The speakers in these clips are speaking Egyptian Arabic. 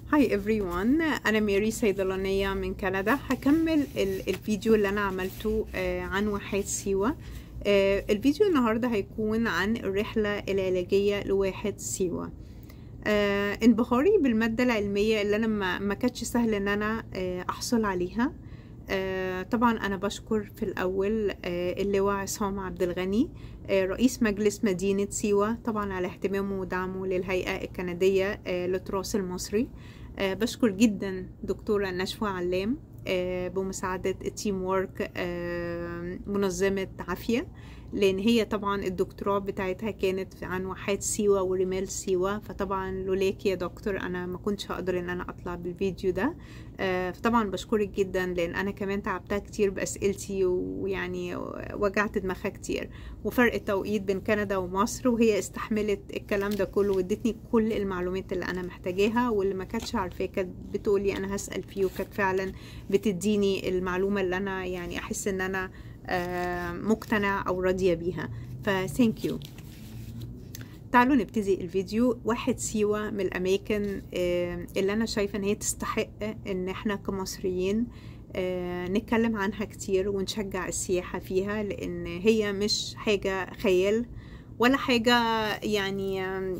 هاي everyone أنا ميري صيدلانية من كندا هكمل ال- الفيديو اللي أنا عملته آه، عن واحات سيوة آه، الفيديو النهاردة هيكون عن الرحلة العلاجية لواحد سيوة آه، انبهاري بالمادة العلمية اللي أنا ما ما كانتش سهل إن أنا آه، أحصل عليها آه، طبعا أنا بشكر في الأول آه، اللواء عصام عبد الغني آه، رئيس مجلس مدينة سيوة طبعا على اهتمامه ودعمه للهيئة الكندية آه، للتراث المصري آه، بشكر جدا دكتورة نشوى علام آه، بمساعدة التيم وورك آه، منظمة عافية لأن هي طبعا الدكتوراه بتاعتها كانت عن واحات سيوة ورمال سيوة فطبعا لولاك يا دكتور أنا ما كنتش هقدر إن أنا أطلع بالفيديو ده آه، فطبعا بشكرك جدا لأن أنا كمان تعبتها كتير بأسئلتي ويعني وجعت دماغها كتير وفرق التوقيت بين كندا ومصر وهي استحملت الكلام ده كله وادتني كل المعلومات اللي انا محتاجاها واللي ما كانتش عارفاه كانت بتقولي انا هسال فيه وكانت فعلا بتديني المعلومه اللي انا يعني احس ان انا آه، مقتنع او راضيه بيها فثانك يو تعالوا نبتدي الفيديو واحد سيوة من الأماكن آه، اللي أنا شايفة إن هي تستحق إن إحنا كمصريين آه، نتكلم عنها كتير ونشجع السياحة فيها لأن هي مش حاجة خيال ولا حاجة يعني آم،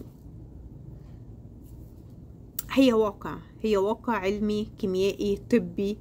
هي واقع هي واقع علمي كيميائي طبي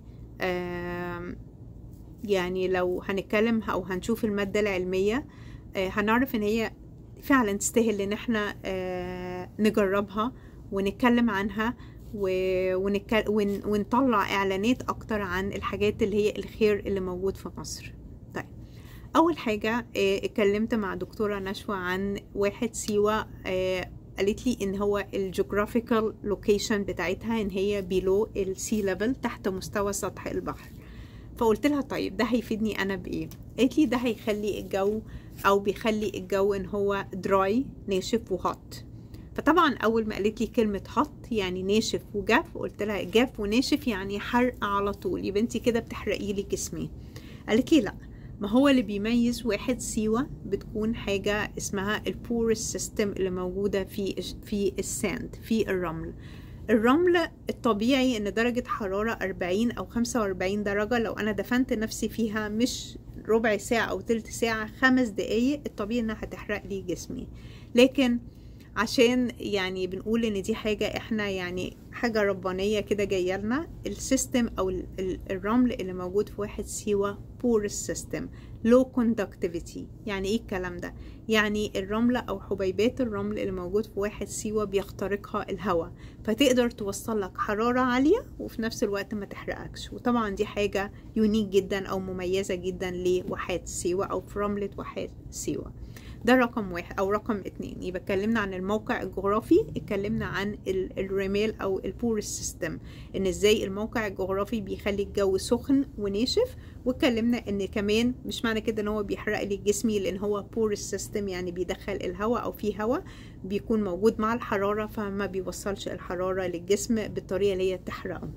آم، يعني لو هنتكلم او هنشوف المادة العلمية آه، هنعرف ان هي فعلا تستاهل ان احنا آه، نجربها ونتكلم عنها و- ونتكل... ون... ونطلع اعلانات اكتر عن الحاجات اللي هي الخير اللي موجود في مصر طيب اول حاجة آه، اتكلمت مع دكتورة نشوى عن واحد سيوة آه، قالت لي ان هو الجغرافيكال لوكيشن بتاعتها ان هي بيلو السي ليفل تحت مستوى سطح البحر فقلت لها طيب ده هيفيدني انا بايه قالت لي ده هيخلي الجو او بيخلي الجو ان هو دراي ناشف وهوت فطبعا اول ما قالت لي كلمه هوت يعني ناشف وجاف قلت لها جاف وناشف يعني حرق على طول يبقى انت كده بتحرقي لي جسمي قالت لي لا ما هو اللي بيميز واحد سيوة بتكون حاجة اسمها البورس سيستم اللي موجودة في في الساند في الرمل الرمل الطبيعي ان درجة حرارة 40 او 45 درجة لو انا دفنت نفسي فيها مش ربع ساعة او تلت ساعة خمس دقايق الطبيعي انها هتحرق لي جسمي لكن عشان يعني بنقول ان دي حاجة احنا يعني حاجة ربانية كده جاية لنا السيستم او ال- ال- الرمل اللي موجود في واحد سيوة بورس سيستم لو كوندكتيفيتي يعني ايه الكلام ده يعني الرملة او حبيبات الرمل اللي موجود في واحد سيوة بيخترقها الهواء فتقدر توصل لك حرارة عالية وفي نفس الوقت ما تحرقكش وطبعا دي حاجة يونيك جدا او مميزة جدا لواحات سيوة او في رملة واحات سيوة ده رقم واحد او رقم اتنين يبقى اتكلمنا عن الموقع الجغرافي اتكلمنا عن ال- الرمال او البورس سيستم ان ازاي الموقع الجغرافي بيخلي الجو سخن وناشف واتكلمنا ان كمان مش معنى كده ان هو بيحرق لي جسمي لان هو بورس سيستم يعني بيدخل الهواء او في هواء بيكون موجود مع الحرارة فما بيوصلش الحرارة للجسم بالطريقة اللي هي تحرقه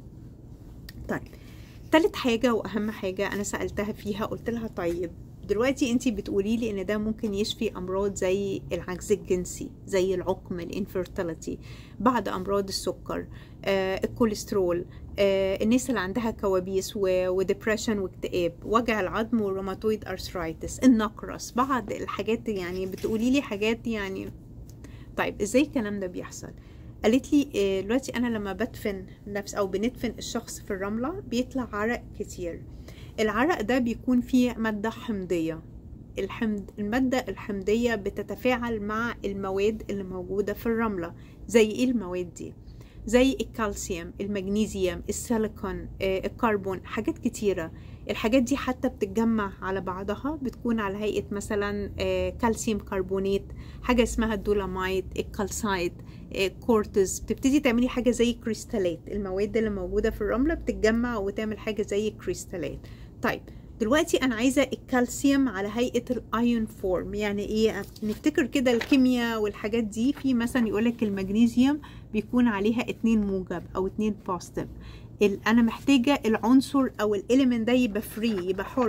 طيب تالت حاجة وأهم حاجة أنا سألتها فيها قلت لها طيب دلوقتي انتي بتقولي لي ان ده ممكن يشفي امراض زي العجز الجنسي زي العقم الانفيرتيليتي بعض امراض السكر آه الكوليسترول آه الناس اللي عندها كوابيس وديبريشن واكتئاب وجع العظم والروماتويد ارثرايتس النقرس بعض الحاجات يعني بتقولي لي حاجات يعني طيب ازاي الكلام ده بيحصل قالت لي آه، دلوقتي انا لما بدفن نفس او بندفن الشخص في الرمله بيطلع عرق كتير العرق ده بيكون فيه ماده حمضيه الحمض الماده الحمضيه بتتفاعل مع المواد اللي موجوده في الرمله زي ايه المواد دي زي الكالسيوم المغنيسيوم السيليكون آه، الكربون حاجات كتيره الحاجات دي حتى بتتجمع على بعضها بتكون على هيئه مثلا آه، كالسيوم كربونات حاجه اسمها الدولامايت الكالسايت آه، كورتز بتبتدي تعملي حاجه زي كريستالات المواد اللي موجوده في الرمله بتتجمع وتعمل حاجه زي كريستالات طيب دلوقتي انا عايزه الكالسيوم على هيئه الايون فورم يعني ايه نفتكر كده الكيمياء والحاجات دي في مثلا يقولك المغنيسيوم بيكون عليها اتنين موجب او اتنين بوزيتيف انا محتاجه العنصر او الاليمنت ده يبقى فري يبقى حر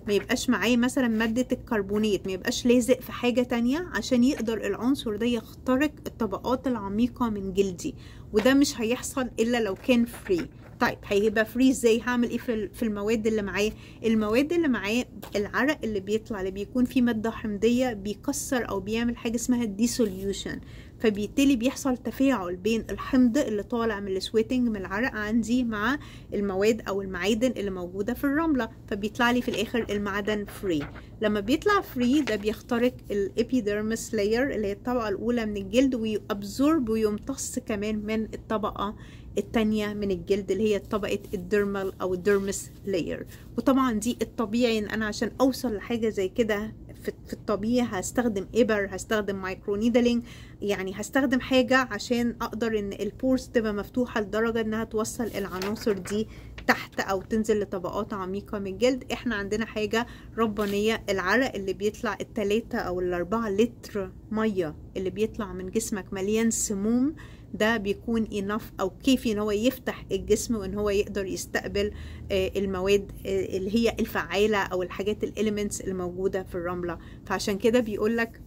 ما يبقاش معاه مثلا مادة الكربونات ما يبقاش لازق في حاجة تانية عشان يقدر العنصر ده يخترق الطبقات العميقة من جلدي وده مش هيحصل الا لو كان فري طيب هيبقى فري ازاي هعمل ايه في المواد اللي معاه المواد اللي معاه العرق اللي بيطلع اللي بيكون فيه ماده حمضيه بيكسر او بيعمل حاجه اسمها ديسوليوشن فبالتالي بيحصل تفاعل بين الحمض اللي طالع من السويتنج من العرق عندي مع المواد او المعادن اللي موجوده في الرمله فبيطلع لي في الاخر المعدن فري لما بيطلع فري ده بيخترق الابيديرمس لاير اللي هي الطبقه الاولى من الجلد ويابزورب ويمتص كمان من الطبقه التانية من الجلد اللي هي طبقة الديرمال أو الديرمس لاير وطبعا دي الطبيعي إن أنا عشان أوصل لحاجة زي كده في الطبيعي هستخدم إبر هستخدم مايكرو نيدلينج يعني هستخدم حاجة عشان أقدر إن البورز تبقى مفتوحة لدرجة إنها توصل العناصر دي تحت أو تنزل لطبقات عميقة من الجلد إحنا عندنا حاجة ربانية العرق اللي بيطلع التلاتة أو الأربعة لتر مية اللي بيطلع من جسمك مليان سموم ده بيكون enough او كيفي ان هو يفتح الجسم وان هو يقدر يستقبل المواد اللي هي الفعالة او الحاجات الاليمنتس اللي موجودة في الرملة فعشان كده بيقولك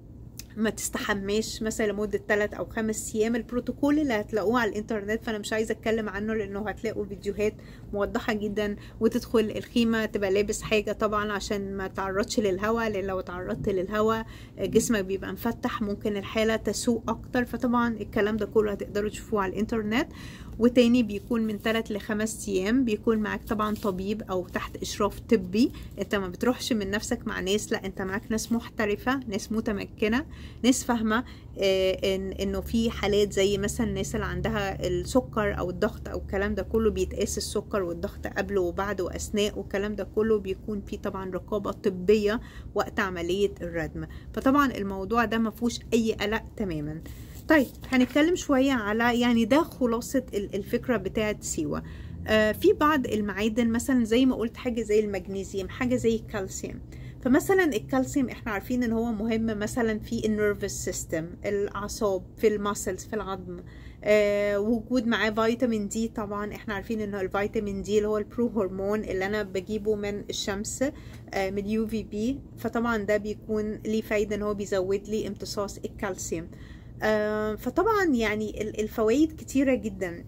ما تستحماش مثلا لمدة 3 أو 5 أيام البروتوكول اللي هتلاقوه على الإنترنت فأنا مش عايزة أتكلم عنه لأنه هتلاقوا فيديوهات موضحة جدا وتدخل الخيمة تبقى لابس حاجة طبعا عشان ما تعرضش للهواء لأن لو تعرضت للهواء جسمك بيبقى مفتح ممكن الحالة تسوء أكتر فطبعا الكلام ده كله هتقدروا تشوفوه على الإنترنت وتاني بيكون من 3 ل 5 ايام بيكون معاك طبعا طبيب او تحت اشراف طبي انت ما بتروحش من نفسك مع ناس لا انت معاك ناس محترفه ناس متمكنه ناس فاهمه آه إن انه في حالات زي مثلا الناس اللي عندها السكر او الضغط او الكلام ده كله بيتقاس السكر والضغط قبل وبعد واثناء والكلام ده كله بيكون في طبعا رقابه طبيه وقت عمليه الردم فطبعا الموضوع ده ما فيهوش اي قلق تماما طيب هنتكلم شوية على يعني ده خلاصة الفكرة بتاعت سيوة آه في بعض المعادن مثلا زي ما قلت حاجة زي المغنيسيوم حاجة زي الكالسيوم فمثلا الكالسيوم احنا عارفين ان هو مهم مثلا في النيرفس سيستم الاعصاب في الماسلز في العظم آه وجود معاه فيتامين دي طبعا احنا عارفين ان الفيتامين دي اللي هو البرو هرمون اللي انا بجيبه من الشمس آه من اليو في بي فطبعا ده بيكون ليه فايده ان هو بيزود لي امتصاص الكالسيوم آه فطبعا يعني الفوائد كتيره جدا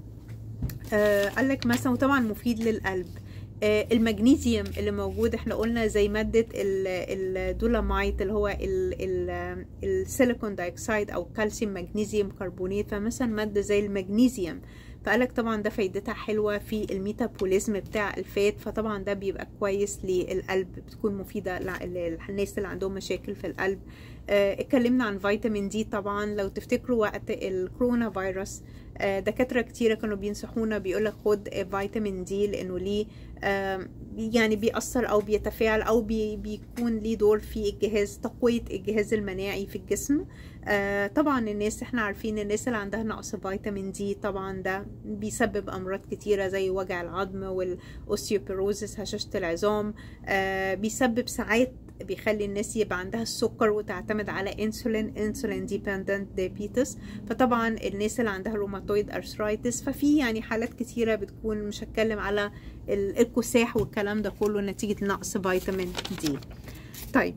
آه قالك مثلا وطبعا مفيد للقلب آه المغنيسيوم اللي موجود احنا قلنا زي مادة الدولامايت اللي هو السيليكون دايوكسيد او كالسيوم مغنيسيوم كربونات فمثلا مادة زي المغنيسيوم فقالك طبعا ده فايدتها حلوة في الميتابوليزم بتاع الفات فطبعا ده بيبقى كويس للقلب بتكون مفيدة للناس اللي عندهم مشاكل في القلب اتكلمنا عن فيتامين دي طبعا لو تفتكروا وقت الكورونا فيروس دكاترة كتيرة كانوا بينصحونا بيقولك خد فيتامين دي لأنه ليه يعني بيأثر أو بيتفاعل أو بي بيكون ليه دور في الجهاز تقوية الجهاز المناعي في الجسم طبعا الناس احنا عارفين الناس اللي عندها نقص فيتامين دي طبعا ده بيسبب أمراض كتيرة زي وجع العظم والأوستيوبروزيس هشاشة العظام بيسبب ساعات بيخلي الناس يبقى عندها السكر وتعتمد على انسولين انسولين ديبندنت دايابيتس فطبعا الناس اللي عندها روماتويد ارثرايتس ففي يعني حالات كتيره بتكون مش هتكلم على الكساح والكلام ده كله نتيجه نقص فيتامين دي طيب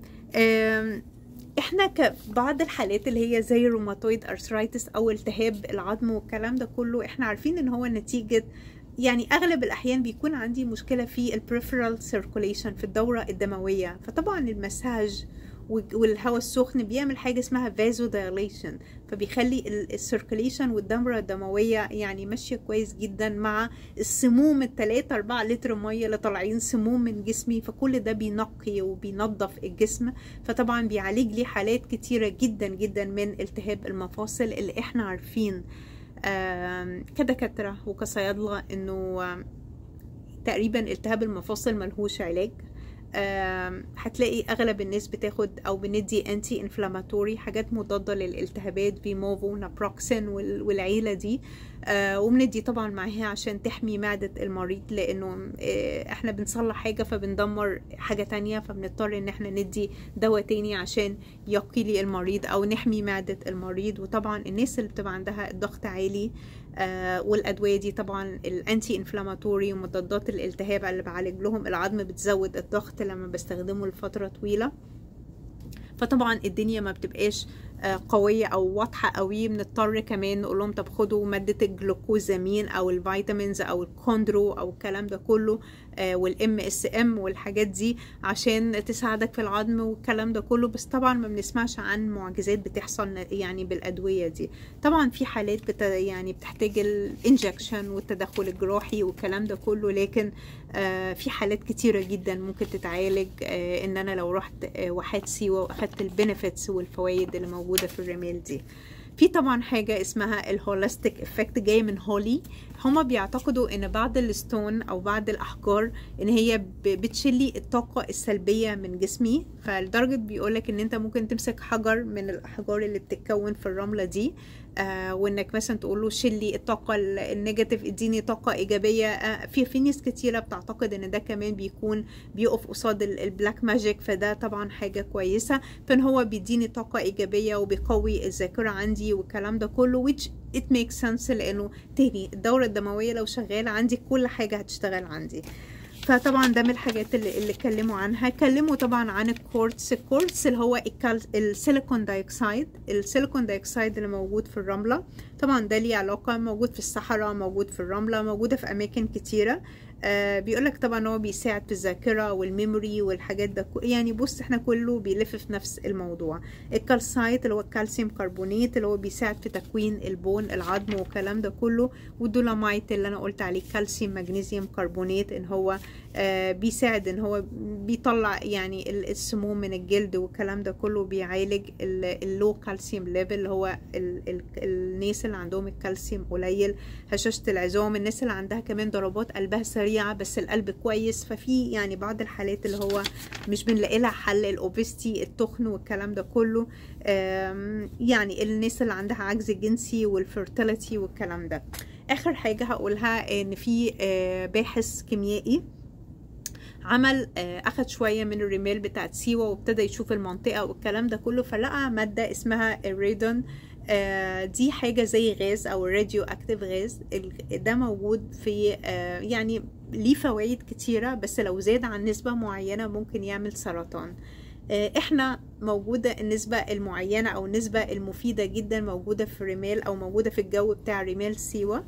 احنا كبعض الحالات اللي هي زي الروماتويد ارثرايتس او التهاب العظم والكلام ده كله احنا عارفين ان هو نتيجه يعني اغلب الاحيان بيكون عندي مشكله في البريفرال سيركوليشن في الدوره الدمويه فطبعا المساج والهواء السخن بيعمل حاجه اسمها فازو دايليشن فبيخلي السيركوليشن والدوره الدمويه يعني ماشيه كويس جدا مع السموم التلاتة أربعة لتر ميه اللي طالعين سموم من جسمي فكل ده بينقي وبينظف الجسم فطبعا بيعالج لي حالات كتيره جدا جدا من التهاب المفاصل اللي احنا عارفين كدكاترة وكصيادلة انه تقريبا التهاب المفاصل ملهوش علاج هتلاقي اغلب الناس بتاخد او بندي انتي انفلاماتوري حاجات مضاده للالتهابات فيموفو نابروكسين والعيله دي آه وبندي طبعا معاها عشان تحمي معدة المريض لانه آه احنا بنصلح حاجة فبندمر حاجة تانية فبنضطر ان احنا ندي دواء تاني عشان يقي لي المريض او نحمي معدة المريض وطبعا الناس اللي بتبقى عندها الضغط عالي آه والادويه دي طبعا الانتي انفلاماتوري ومضادات الالتهاب اللي بعالج لهم العظم بتزود الضغط لما بستخدمه لفتره طويله فطبعا الدنيا ما بتبقاش قوية أو واضحة قوي بنضطر كمان نقول لهم طب خدوا مادة الجلوكوزامين أو الفيتامينز أو الكوندرو أو الكلام ده كله والام اس ام والحاجات دي عشان تساعدك في العظم والكلام ده كله بس طبعا ما بنسمعش عن معجزات بتحصل يعني بالأدوية دي طبعا في حالات بت يعني بتحتاج الانجكشن والتدخل الجراحي والكلام ده كله لكن في حالات كتيرة جدا ممكن تتعالج ان انا لو رحت واحات سيوة واخدت البنفيتس والفوائد اللي موجودة موجودة في الرمال دي في طبعا حاجة اسمها الهولستيك افكت جاي من هولي هما بيعتقدوا ان بعض الستون او بعض الاحجار ان هي بتشلي الطاقة السلبية من جسمي فلدرجة بيقولك ان انت ممكن تمسك حجر من الاحجار اللي بتتكون في الرملة دي آه وانك مثلا تقول له شيلي الطاقه النيجاتيف اديني طاقه ايجابيه آه في في ناس كتيره بتعتقد ان ده كمان بيكون بيقف قصاد البلاك ماجيك فده طبعا حاجه كويسه فان هو بيديني طاقه ايجابيه وبيقوي الذاكره عندي والكلام ده كله which it makes sense لانه تاني الدوره الدمويه لو شغاله عندي كل حاجه هتشتغل عندي فطبعا ده من الحاجات اللي, اللي اتكلموا عنها اتكلموا طبعا عن الكورتس الكورتس اللي هو السيليكون دايوكسيد السيليكون دايوكسيد اللي موجود في الرملة طبعا ده ليه علاقة موجود في الصحراء موجود في الرملة موجودة في أماكن كتيرة آه بيقولك طبعا هو بيساعد في الذاكرة والميموري والحاجات ده يعني بص احنا كله بيلف في نفس الموضوع الكالسايت اللي هو الكالسيوم كربونات اللي هو بيساعد في تكوين البون العظم والكلام ده كله والدولامايت اللي انا قلت عليه كالسيوم مغنيسيوم كربونات ان هو آه بيساعد ان هو بيطلع يعني السموم من الجلد والكلام ده كله بيعالج اللو كالسيوم ليفل اللي هو ال ال الناس اللي عندهم الكالسيوم قليل هشاشة العظام الناس اللي عندها كمان ضربات قلبها سريعة بس القلب كويس ففي يعني بعض الحالات اللي هو مش بنلاقي لها حل الاوبستي التخن والكلام ده كله يعني الناس اللي عندها عجز جنسي والفيرتيليتي والكلام ده اخر حاجة هقولها ان في باحث كيميائي عمل اخد شوية من الرمال بتاعت سيوة وابتدى يشوف المنطقة والكلام ده كله فلقى مادة اسمها الريدون دي حاجة زي غاز او راديو اكتيف غاز ده موجود في يعني ليه فوائد كتيرة بس لو زاد عن نسبة معينة ممكن يعمل سرطان احنا موجودة النسبة المعينة او النسبة المفيدة جدا موجودة في الرمال او موجودة في الجو بتاع رمال سيوة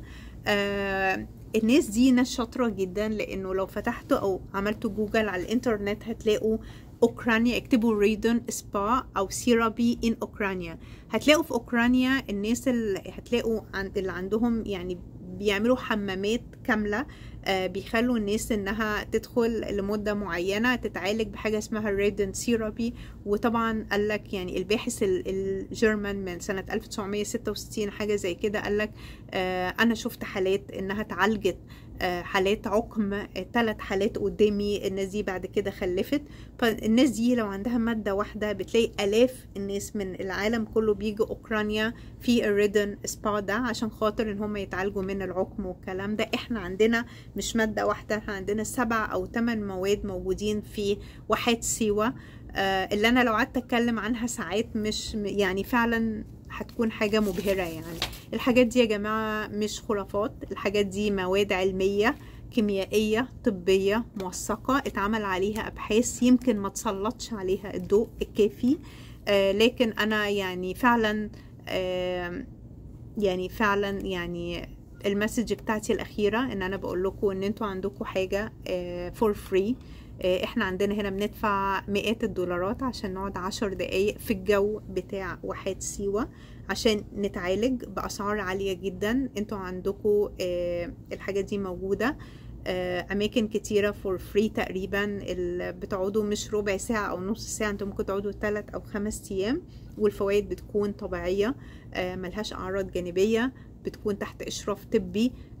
آه الناس دي ناس شاطرة جدا لانه لو فتحتوا او عملتوا جوجل على الانترنت هتلاقوا اوكرانيا اكتبوا ريدون سبا او سيرابي ان اوكرانيا هتلاقوا في اوكرانيا الناس اللي هتلاقوا عند اللي عندهم يعني بيعملوا حمامات كاملة آه بيخلوا الناس انها تدخل لمدة معينة تتعالج بحاجة اسمها الريدن سيرابي وطبعا قالك يعني الباحث الجيرمان من سنة 1966 حاجة زي كده قالك آه انا شفت حالات انها اتعالجت حالات عقم ثلاث حالات قدامي الناس دي بعد كده خلفت فالناس دي لو عندها مادة واحدة بتلاقي ألاف الناس من العالم كله بيجوا أوكرانيا في الريدن سبا ده عشان خاطر ان هم يتعالجوا من العقم والكلام ده احنا عندنا مش مادة واحدة احنا عندنا سبع أو ثمان مواد موجودين في واحات سيوة اللي أنا لو قعدت أتكلم عنها ساعات مش يعني فعلا هتكون حاجة مبهرة يعني الحاجات دي يا جماعة مش خرافات الحاجات دي مواد علمية كيميائية طبية موثقة اتعمل عليها أبحاث يمكن ما تسلطش عليها الضوء الكافي آه لكن أنا يعني فعلا آه يعني فعلا يعني المسج بتاعتي الأخيرة إن أنا بقول لكم إن أنتوا عندكم حاجة فور uh, فري uh, احنا عندنا هنا بندفع مئات الدولارات عشان نقعد عشر دقايق في الجو بتاع واحات سيوة عشان نتعالج بأسعار عالية جدا انتوا عندكم uh, الحاجات دي موجودة اماكن كتيره فور فري تقريبا بتقعدوا مش ربع ساعه او نص ساعه انتوا ممكن تقعدوا ثلاث او خمس ايام والفوائد بتكون طبيعيه ملهاش اعراض جانبيه بتكون تحت اشراف طبي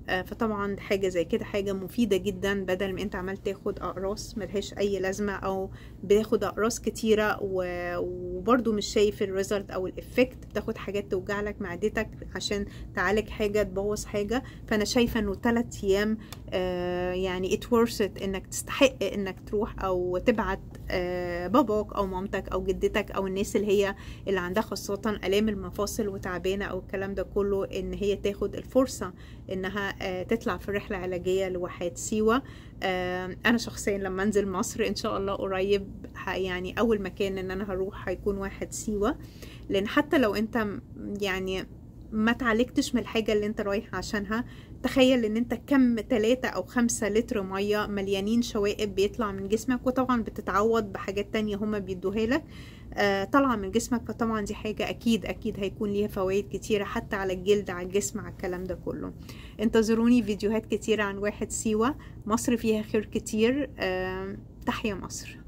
آه، فطبعا حاجة زي كده حاجة مفيدة جدا بدل ما انت عمال تاخد اقراص ملهاش اي لازمة او بتاخد اقراص كتيرة و- وبرضو مش شايف الريزلت او الافكت بتاخد حاجات توجع لك معدتك عشان تعالج حاجة تبوظ حاجة فانا شايفة انه تلات ايام آه، يعني it worth it انك تستحق انك تروح او تبعت آه، باباك او مامتك او جدتك او الناس اللي هي اللي عندها خاصة الام المفاصل وتعبانة او الكلام ده كله ان هي تاخد الفرصة انها آه، تطلع في رحلة علاجية لواحات سيوة آه، انا شخصيا لما انزل مصر ان شاء الله قريب ه- يعني اول مكان ان انا هروح هيكون واحد سيوة لان حتى لو انت م- يعني ما تعالجتش من الحاجة اللي انت رايح عشانها تخيل ان انت كم تلاتة او خمسة لتر مية مليانين شوائب بيطلع من جسمك وطبعا بتتعوض بحاجات تانية هما بيدوها لك آه، طالعة من جسمك فطبعا دي حاجة اكيد اكيد هيكون ليها فوائد كتيرة حتى على الجلد على الجسم على الكلام ده كله انتظروني فيديوهات كتيرة عن واحد سيوة مصر فيها خير كتير آه، تحيا مصر